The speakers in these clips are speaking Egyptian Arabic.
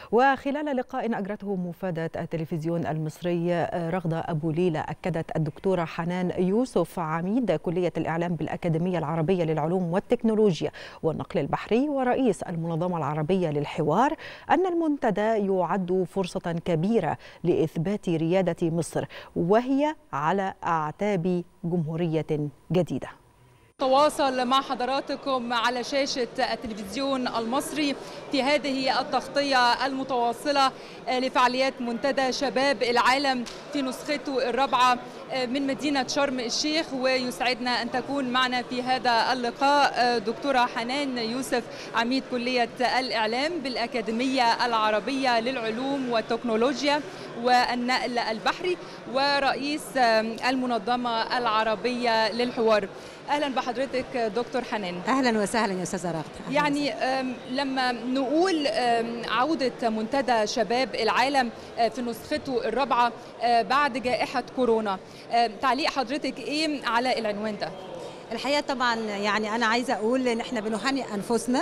وخلال لقاء أجرته مفادة التلفزيون المصري رغدة أبو ليلى أكدت الدكتورة حنان يوسف عميد كلية الإعلام بالأكاديمية العربية للعلوم والتكنولوجيا والنقل البحري ورئيس المنظمة العربية للحوار أن المنتدى يعد فرصة كبيرة لإثبات ريادة مصر وهي على أعتاب جمهورية جديدة تواصل مع حضراتكم على شاشة التلفزيون المصري في هذه التغطية المتواصلة لفعاليات منتدى شباب العالم في نسخته الرابعة من مدينة شرم الشيخ ويسعدنا أن تكون معنا في هذا اللقاء دكتورة حنان يوسف عميد كلية الإعلام بالأكاديمية العربية للعلوم والتكنولوجيا والنقل البحري ورئيس المنظمة العربية للحوار اهلا بحضرتك دكتور حنان اهلا وسهلا يا استاذه رغد يعني لما نقول عوده منتدى شباب العالم في نسخته الرابعه بعد جائحه كورونا تعليق حضرتك ايه على العنوان ده الحقيقه طبعا يعني انا عايزه اقول ان احنا بنهنئ انفسنا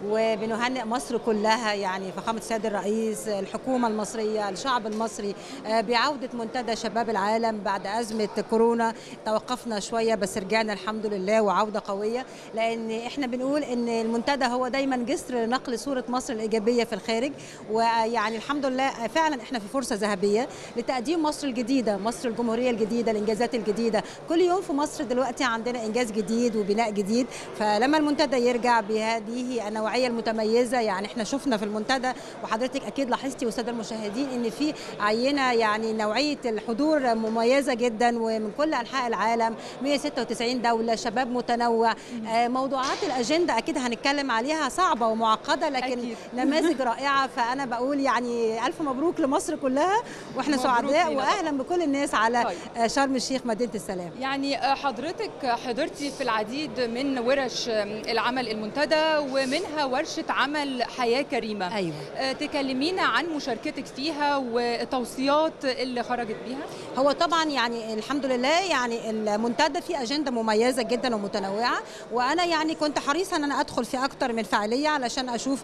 وبنهنئ مصر كلها يعني فخامه السيد الرئيس الحكومه المصريه الشعب المصري بعوده منتدى شباب العالم بعد ازمه كورونا توقفنا شويه بس رجعنا الحمد لله وعوده قويه لان احنا بنقول ان المنتدى هو دايما جسر لنقل صوره مصر الايجابيه في الخارج ويعني الحمد لله فعلا احنا في فرصه ذهبيه لتقديم مصر الجديده مصر الجمهوريه الجديده الانجازات الجديده كل يوم في مصر دلوقتي عندنا انجاز جديد وبناء جديد فلما المنتدى يرجع بهذه النوعيه المتميزه يعني احنا شفنا في المنتدى وحضرتك اكيد لاحظتي والساده المشاهدين ان في عينه يعني نوعيه الحضور مميزه جدا ومن كل انحاء العالم 196 دوله شباب متنوع موضوعات الاجنده اكيد هنتكلم عليها صعبه ومعقده لكن أكيد. نماذج رائعه فانا بقول يعني الف مبروك لمصر كلها واحنا سعداء واهلا بكل الناس على طيب. شرم الشيخ مدينه السلام يعني حضرتك حضرتي في العديد من ورش العمل المنتدى ومنها ورشة عمل حياة كريمة أيوة. تكلمينا عن مشاركتك فيها والتوصيات اللي خرجت بيها هو طبعا يعني الحمد لله يعني المنتدى فيه أجندة مميزة جدا ومتنوعة وأنا يعني كنت حريصة أن أنا أدخل في أكتر من فعالية علشان أشوف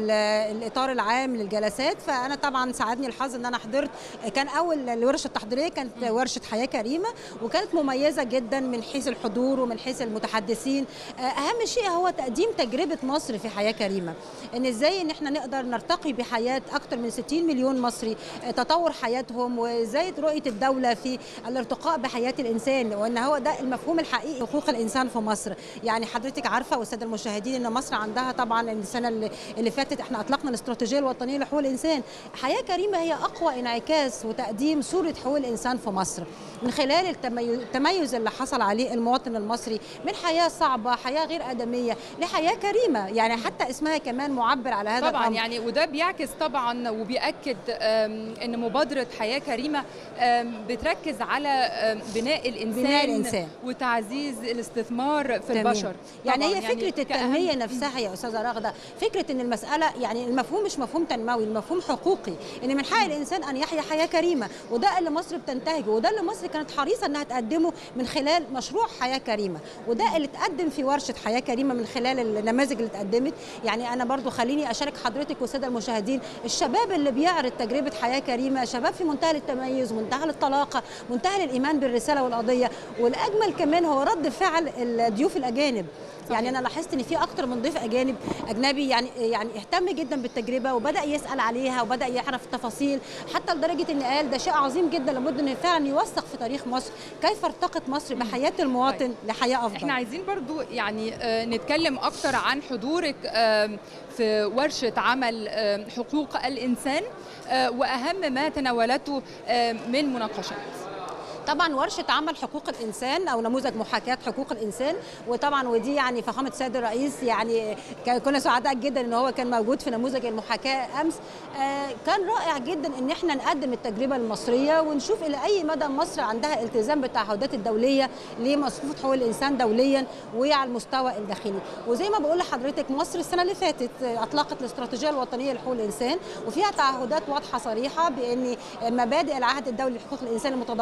الإطار العام للجلسات فأنا طبعا ساعدني الحظ أن أنا حضرت كان أول الورشة التحضيرية كانت ورشة حياة كريمة وكانت مميزة جدا من حيث الحضور ومن حيث المتحدثين اهم شيء هو تقديم تجربه مصر في حياه كريمه ان ازاي ان احنا نقدر نرتقي بحياه اكثر من 60 مليون مصري تطور حياتهم وازاي رؤيه الدوله في الارتقاء بحياه الانسان وان هو ده المفهوم الحقيقي حقوق الانسان في مصر يعني حضرتك عارفه والساده المشاهدين ان مصر عندها طبعا السنه اللي فاتت احنا اطلقنا الاستراتيجيه الوطنيه لحقوق الانسان حياه كريمه هي اقوى انعكاس وتقديم صوره حقوق الانسان في مصر من خلال التميز اللي حصل عليه المواطن المصري من حياه صعبه حياه غير ادميه لحياه كريمه يعني حتى اسمها كمان معبر على هذا طبعا الأمر. يعني وده بيعكس طبعا وبياكد ان مبادره حياه كريمه بتركز على بناء الانسان, بناء الإنسان. وتعزيز الاستثمار في تمام. البشر يعني هي فكره يعني التنميه نفسها يا استاذه رغده فكره ان المساله يعني المفهوم مش مفهوم تنموي المفهوم حقوقي ان من حق الانسان ان يحيا حياه كريمه وده اللي مصر بتنتهجه وده اللي مصر كانت حريصه انها تقدمه من خلال مشروع حياه كريمه وده اللي اتقدم في ورشه حياه كريمه من خلال النماذج اللي اتقدمت يعني انا برضو خليني اشارك حضرتك والساده المشاهدين الشباب اللي بيعرض تجربه حياه كريمه شباب في منتهى التميز منتهى الطلاقه منتهى الايمان بالرساله والقضيه والاجمل كمان هو رد فعل الضيوف الاجانب يعني انا لاحظت ان في اكتر من ضيف اجانب اجنبي يعني يعني اهتم جدا بالتجربه وبدا يسال عليها وبدا يعرف التفاصيل حتى لدرجه ان قال ده شيء عظيم جدا لابد ان فعلا يوثق في تاريخ مصر كيف ارتقت مصر بحياه المواطن لحياه افضل احنا عايزين برضو يعني نتكلم اكتر عن حضورك في ورشه عمل حقوق الانسان واهم ما تناولته من مناقشات طبعا ورشه عمل حقوق الانسان او نموذج محاكاه حقوق الانسان وطبعا ودي يعني فخامه السيد الرئيس يعني كنا سعداء جدا ان هو كان موجود في نموذج المحاكاه امس آه كان رائع جدا ان احنا نقدم التجربه المصريه ونشوف الى اي مدى مصر عندها التزام بالتعهدات الدوليه لمصفوفه حقوق الانسان دوليا وعلى المستوى الداخلي وزي ما بقول لحضرتك مصر السنه اللي فاتت اطلقت الاستراتيجيه الوطنيه لحقوق الانسان وفيها تعهدات واضحه صريحه بان مبادئ العهد الدولي لحقوق الانسان المتضمنه 30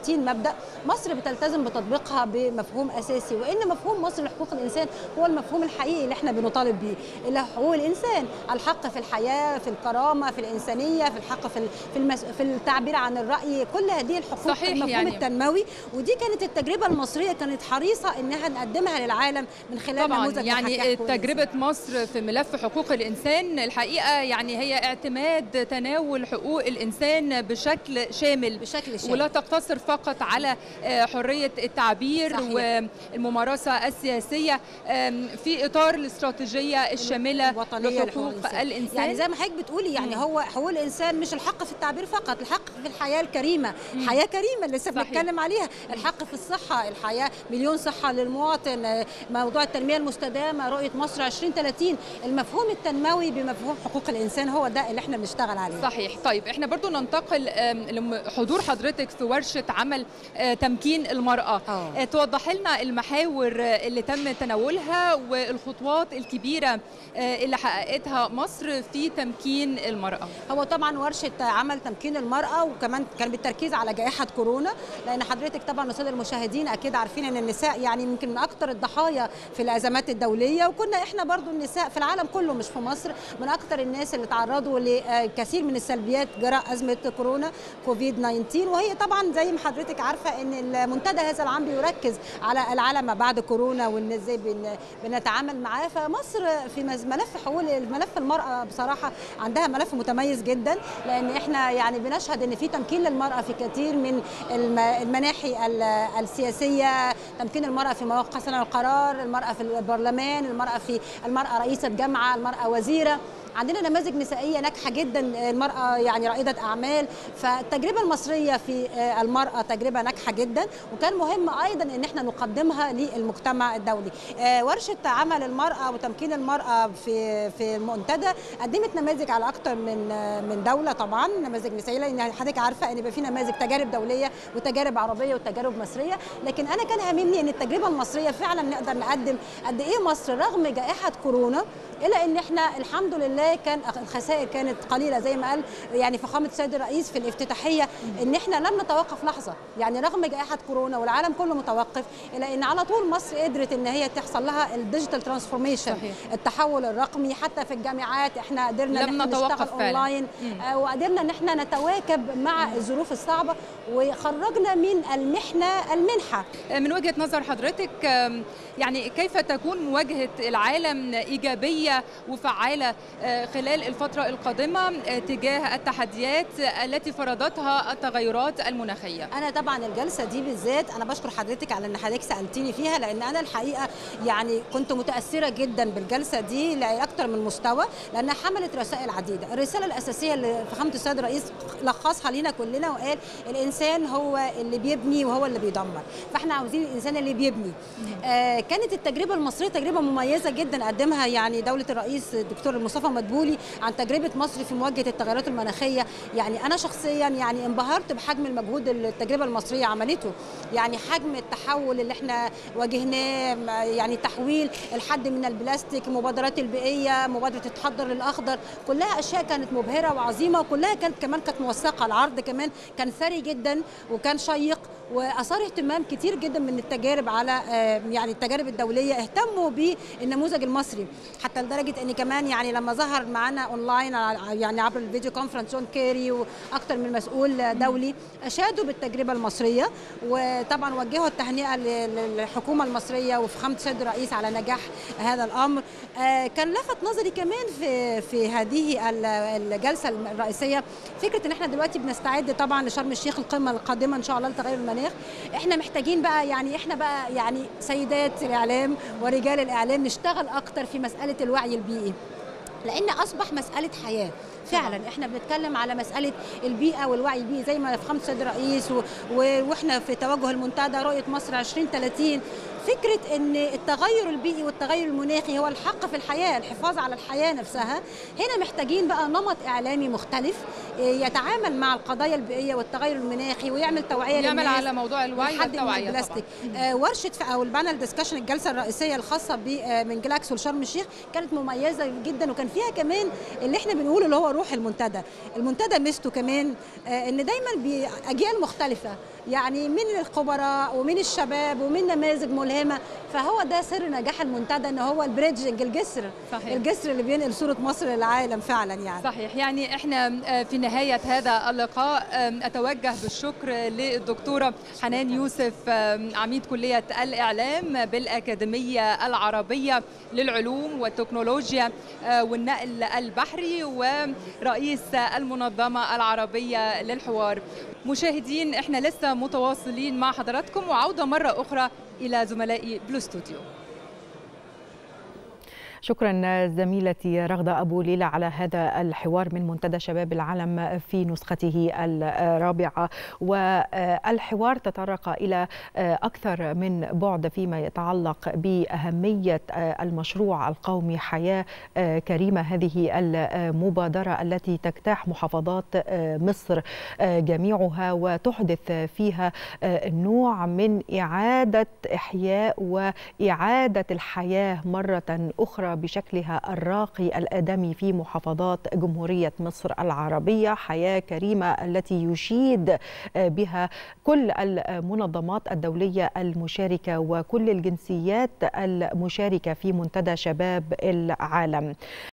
30 مبدا مصر بتلتزم بتطبيقها بمفهوم اساسي وان مفهوم مصر لحقوق الانسان هو المفهوم الحقيقي اللي احنا بنطالب بيه اللي هو حقوق الانسان الحق في الحياه في الكرامه في الانسانيه في الحق في في, المس... في التعبير عن الراي كل هذه الحقوق صحيح المفهوم يعني. التنموي ودي كانت التجربه المصريه كانت حريصه انها نقدمها للعالم من خلال طبعا نموذج يعني محاكاة حقوق تجربة الإنسان. مصر في ملف حقوق الإنسان الحقيقة يعني هي اعتماد تناول حقوق الإنسان بشكل شامل بشكل شامل ولا تقتصر فقط على آه، حرية التعبير صحيح. والممارسة السياسية آم، في إطار الاستراتيجية الشاملة الوطنية لحقوق الإنسان يعني زي ما حضرتك بتقولي يعني هو حقوق الانسان مش الحق في التعبير فقط الحق في الحياه الكريمه حياه كريمه اللي لسه صحيح. بنتكلم عليها الحق في الصحه الحياه مليون صحه للمواطن آه، موضوع التنميه المستدامه رؤيه مصر 2030 المفهوم التنموي بمفهوم حقوق الانسان هو ده اللي احنا بنشتغل عليه صحيح طيب احنا برضو ننتقل آم، لحضور حضرتك في ورشة عمل آه، تمكين المرأة آه. آه، توضح لنا المحاور آه، اللي تم تناولها والخطوات الكبيرة آه، اللي حققتها مصر في تمكين المرأة هو طبعا ورشه عمل تمكين المراه وكمان كان بالتركيز على جائحه كورونا لان حضرتك طبعا الساده المشاهدين اكيد عارفين ان النساء يعني يمكن من اكثر الضحايا في الازمات الدوليه وكنا احنا برضو النساء في العالم كله مش في مصر من اكثر الناس اللي تعرضوا لكثير من السلبيات جراء ازمه كورونا كوفيد 19 وهي طبعا زي ما حضرتك عارفه ان المنتدى هذا العام بيركز على العالم ما بعد كورونا وان ازاي بن- بنتعامل معاه فمصر في مز- ملف حقوق ملف المراه بصراحه عندها ملف متميز جدا لان احنا يعني بنشهد ان في تمكين للمراه في كثير من الم- المناحي ال- السياسيه تمكين المراه في مواقع صنع القرار المراه في البرلمان المراه في المراه رئيسه جامعه المراه وزيره عندنا نماذج نسائيه ناجحه جدا المراه يعني رائده اعمال فالتجربه المصريه في المراه تجربه ناجحه جدا وكان مهم ايضا ان احنا نقدمها للمجتمع الدولي آه، ورشه عمل المراه وتمكين المراه في في المنتدى قدمت نماذج على اكثر من آه، من دوله طبعا نماذج نسائيه لان حضرتك عارفه ان يبقى في نماذج تجارب دوليه وتجارب عربيه وتجارب مصريه لكن انا كان هاممني ان التجربه المصريه فعلا نقدر نقدم قد ايه مصر رغم جائحه كورونا الا ان احنا الحمد لله كان الخسائر كانت قليله زي ما قال يعني فخامه السيد الرئيس في الافتتاحيه ان احنا لم نتوقف لحظه يعني رغم جائحه كورونا والعالم كله متوقف الا ان على طول مصر قدرت ان هي تحصل لها الديجيتال ترانسفورميشن صحيح. التحول الرقمي حتى في الجامعات احنا قدرنا لم ان احنا نتوقف نشتغل فعلاً. اونلاين مم. آه، وقدرنا ان احنا نتواكب مع الظروف الصعبه وخرجنا من المحنه المنحه من وجهة نظر حضرتك آم، يعني كيف تكون مواجهة العالم إيجابية وفعالة آه، خلال الفترة القادمة آه، تجاه التحديات التي فرضتها التغيرات المناخية انا طبعا الجلسه دي بالذات انا بشكر حضرتك على ان حضرتك سالتيني فيها لان انا الحقيقه يعني كنت متاثره جدا بالجلسه دي لاكثر من مستوى لانها حملت رسائل عديده الرساله الاساسيه اللي فخامه السيد الرئيس لخصها لينا كلنا وقال الانسان هو اللي بيبني وهو اللي بيدمر فاحنا عاوزين الانسان اللي بيبني آه كانت التجربه المصريه تجربه مميزه جدا قدمها يعني دوله الرئيس الدكتور مصطفى مدبولي عن تجربه مصر في مواجهه التغيرات المناخيه يعني انا شخصيا يعني انبهرت بحجم المجهود اللي التجربه المصريه عملته يعني حجم التحول اللي احنا واجهناه يعني تحويل الحد من البلاستيك المبادرات البيئيه مبادره التحضر للاخضر كلها اشياء كانت مبهره وعظيمه وكلها كانت كمان كانت موثقه العرض كمان كان ثري جدا وكان شيق واثار اهتمام كتير جدا من التجارب على آه، يعني التجارب الدوليه اهتموا بالنموذج المصري حتى لدرجه ان كمان يعني لما ظهر معانا اونلاين على- يعني عبر الفيديو كونفرنس جون كيري واكثر من مسؤول دولي اشادوا بالتجربه المصريه وطبعا وجهوا التهنئه لل- للحكومه المصريه وفخامه السيد الرئيس على نجاح هذا الامر آه، كان لفت نظري كمان في في هذه ال- الجلسه الرئيسيه فكره ان احنا دلوقتي بنستعد طبعا لشرم الشيخ القمه القادمه ان شاء الله لتغير المناخ احنا محتاجين بقى يعني احنا بقى يعني سيدات الاعلام ورجال الاعلام نشتغل اكتر في مساله الوعي البيئي لان اصبح مساله حياه فعلا احنا بنتكلم على مساله البيئه والوعي البيئي زي ما فخامه السيد الرئيس و... و... واحنا في توجه المنتدى رؤيه مصر 2030 فكره ان التغير البيئي والتغير المناخي هو الحق في الحياه الحفاظ على الحياه نفسها هنا محتاجين بقى نمط اعلامي مختلف يتعامل مع القضايا البيئيه والتغير المناخي ويعمل توعيه يعمل للناس على موضوع الوعي لحد من والتوعيه البلاستيك طبعا آه، ورشه او البانل ديسكشن الجلسه الرئيسيه الخاصه ب آه، من جلاكسو لشرم الشيخ كانت مميزه جدا وكان فيها كمان اللي احنا بنقوله اللي هو روح المنتدى المنتدى ميزته كمان آه، ان دايما باجيال مختلفه يعني من الخبراء ومن الشباب ومن نماذج ملهمه فهو ده سر نجاح المنتدى ان هو البريدجنج الجسر صحيح. الجسر اللي بينقل صوره مصر للعالم فعلا يعني صحيح يعني احنا في نهاية هذا اللقاء أتوجه بالشكر للدكتورة حنان يوسف عميد كلية الإعلام بالأكاديمية العربية للعلوم والتكنولوجيا والنقل البحري ورئيس المنظمة العربية للحوار مشاهدين احنا لسه متواصلين مع حضراتكم وعودة مرة أخرى إلى زملائي بلو ستوديو شكرا زميلتي رغدة أبو ليلى على هذا الحوار من منتدى شباب العالم في نسخته الرابعة والحوار تطرق إلى أكثر من بعد فيما يتعلق بأهمية المشروع القومي حياة كريمة هذه المبادرة التي تجتاح محافظات مصر جميعها وتحدث فيها نوع من إعادة إحياء وإعادة الحياة مرة أخرى بشكلها الراقي الآدمي في محافظات جمهورية مصر العربية حياة كريمة التي يشيد بها كل المنظمات الدولية المشاركة وكل الجنسيات المشاركة في منتدى شباب العالم